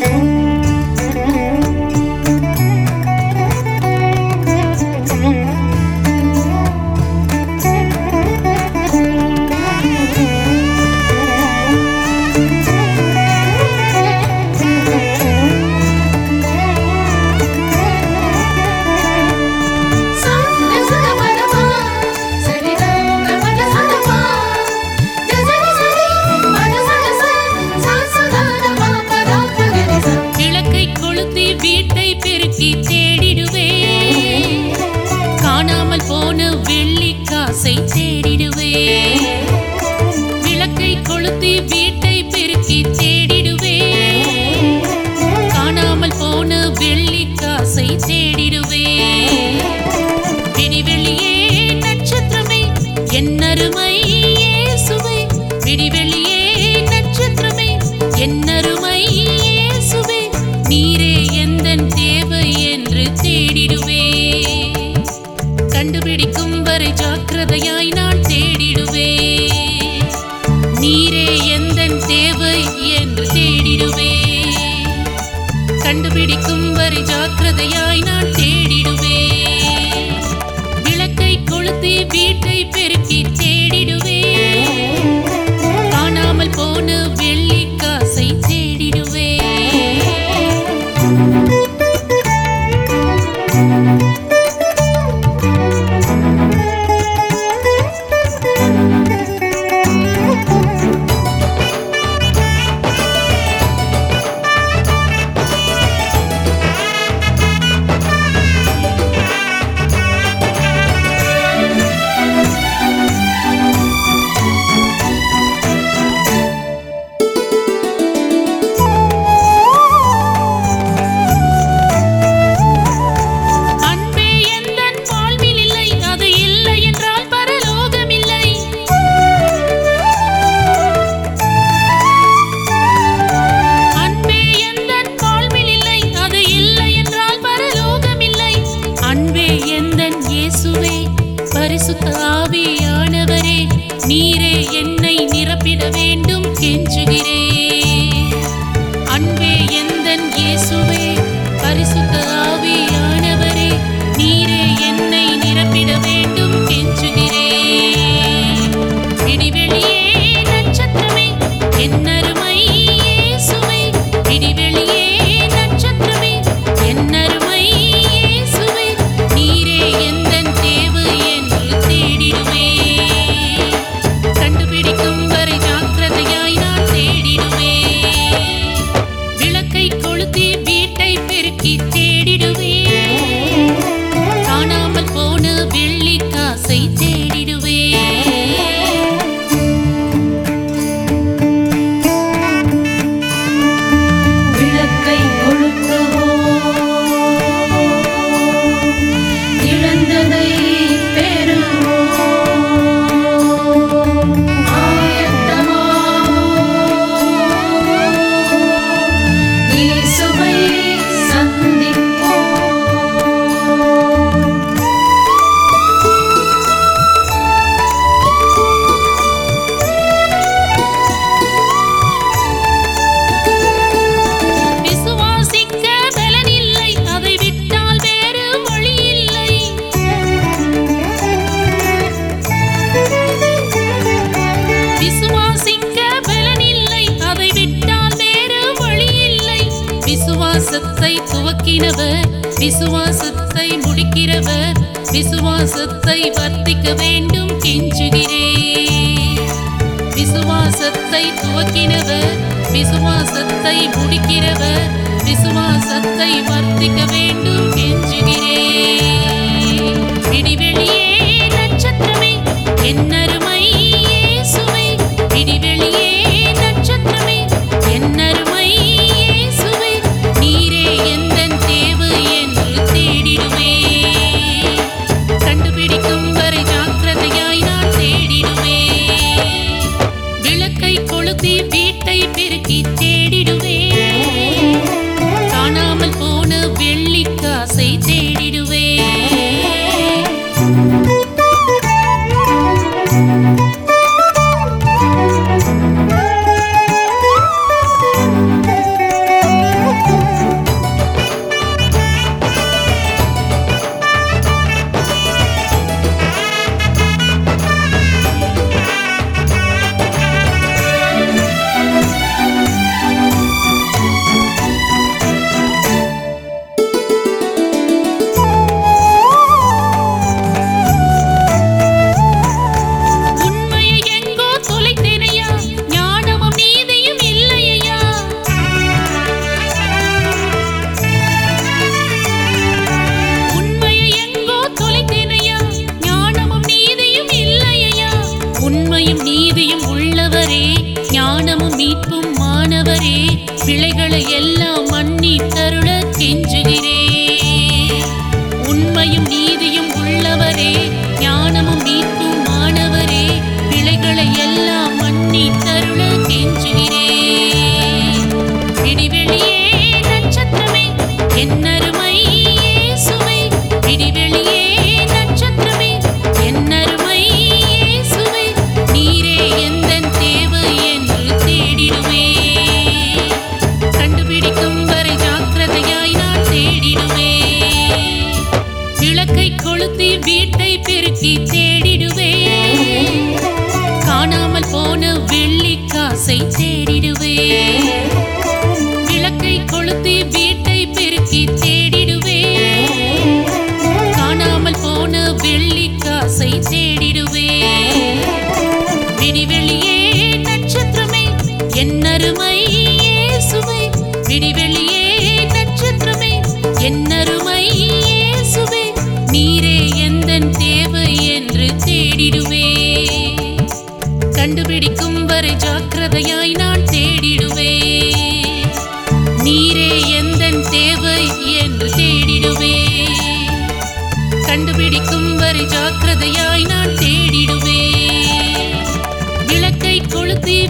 விளக்கை கொளுத்தி வீட்டை பெருக்கி தேடிடுவே காணாமல் போன வெள்ளி காசை தேடிடுவே விளக்கை கொளுத்தி வீட்டை பெருக்கி தேடிடுவே காணாமல் போன வெள்ளி காசை தேடிடுவே விடிவெளியே நட்சத்திரமே என் அருமை இயேசுவே விடிவெளியே நட்சத்திரமே என் அருமை இயேசுவே நீரே எந்தன் தேவை என்று தேடிடுவே கண்டுபிடிக்கும் வரை ஜாக்கிரதையாய் நான் தேடிடுவே நீரே எந்தன் தேவை என்று தேடிடுவே கண்டுபிடிக்கும் வரை ஜாக்கிரதையாய் நான் தேடிடுவே விளக்கை கொளுத்தி வீட்டை பெருக்கி தேடிடுவே காணாமல் போன வெள்ளி காசை தேடிடுவே அன்பே எந்தன் வாழ்வில் இல்லை அது இல்லை என்றால் பரலோகம் இல்லை அன்பே எந்தன் வாழ்வில் இல்லை அது இல்லை என்றால் பரலோகம் இல்லை அன்பே எந்தன் இயேசுவே பரிசுத்த ஆவியானவரே நீரே என்னை நிரப்பிட வேண்டும் கெஞ்சுகிறேன் அன்பே எந்தன் இயேசுவே பரிசுத்த ஆவியானவரே நீரே என்னை நிரப்பிட வேண்டும் கெஞ்சுகிறேன் இடிவெளியே நட்சத்திரமே என் அருமை இயேசுவே இடிவெளியே நட்சத்திரமே என் அருமை இயேசுவே நீரே எந்தன் தேவை என்று தேடிடுவே கண்டுபிடிக்கும் வரை ஜாக்கிரதையாய் நான் தேடிடுவே விளக்கை கொளுத்தி வீட்டை பெருக்கி தேடிடுவே காணாமல் போன வெள்ளி காசை தேடிடுவே விளக்கை கொளுத்துவோம் இழந்ததை பெறுவோம் ஆயத்தமாவோம் இயேசுவை சந்திப்போம் விசுவாசிக்க பலன் இல்லை அதை விட்டால் வேறு வழி இல்லை விசுவாசிக்க பலன் இல்லை அதை விட்டால் வேறு வழி இல்லை விசுவாசத்தை துவக்கினவர் விசுவாசத்தை முடிக்கிறவர் விசுவாசத்தை வர்த்திக்க வேண்டும் கெஞ்சுகிறேன் விசுவாசத்தை துவக்கினவர் விசுவாசத்தை முடிக்கிறவர் விசுவாசத்தை வர்த்திக்க வேண்டும் கெஞ்சுகிறேன் இடிவெளியே நட்சத்திரமே என் அருமை இயேசுவே இடிவெளியே நட்சத்திரமே என் அருமை இயேசுவே நீரே எந்தன் தேவை என்று தேடிடுவே கண்டுபிடிக்கும் வரை ஜாக்கிரதையாய் நான் தேடிடுவே விளக்கை கொளுத்தி வீட்டை பெருக்கி தேடிடுவே காணாமல் போன வெள்ளி காசை தேடிடுவே ஆண்டவரே பிழைகளை எல்லாம் மன்னி தருள கெஞ்சுகிறேன் உண்மையும் நீதியும் உள்ளவரே ஞானமும் மீட்பும் மாணவரே பிழைகளை எல்லாம் மன்னி தருள கெஞ்சுகிறேன் விடிவெளியே நட்சத்திரமே என்னருமை இயேசுவே விடிவெளியே நட்சத்திரமே என்னருமை இயேசுவே நீரே எந்தன் தேவை என்று தேடிடுவேன் கண்டுபிடிக்கும் வரை ஜாக்கிரதையாய் நான் தேடிடுவேன் விளக்கை கொளுத்தி வீட்டை பெருக்கி தேடிடுவேன் காணாமல் போன வெள்ளி காசை தேடிடுவேன் விளக்கை கொளுத்தி வீட்டை பெருக்கி தேடிடுவேன் காணாமல் போன வெள்ளி காசை தேடிடுவேன் விடிவெளியே நட்சத்திரமே என்னருமை இயேசுவே விடிவெளியே நட்சத்திரமே என்னருமை இயேசுவே நீரே எந்தன் தேவை என்று தேடிடுவேன் கண்டுபிடிக்கும் வரை ஜாக்கிரதையாய் நான் தேடிடுவேன் நீரே எந்தன் தேவை என்று தேடிடுவேன் கண்டுபிடிக்கும் வரை ஜாக்கிரதையாய் நான் தேடிடுவேன் விளக்கை கொளுத்தி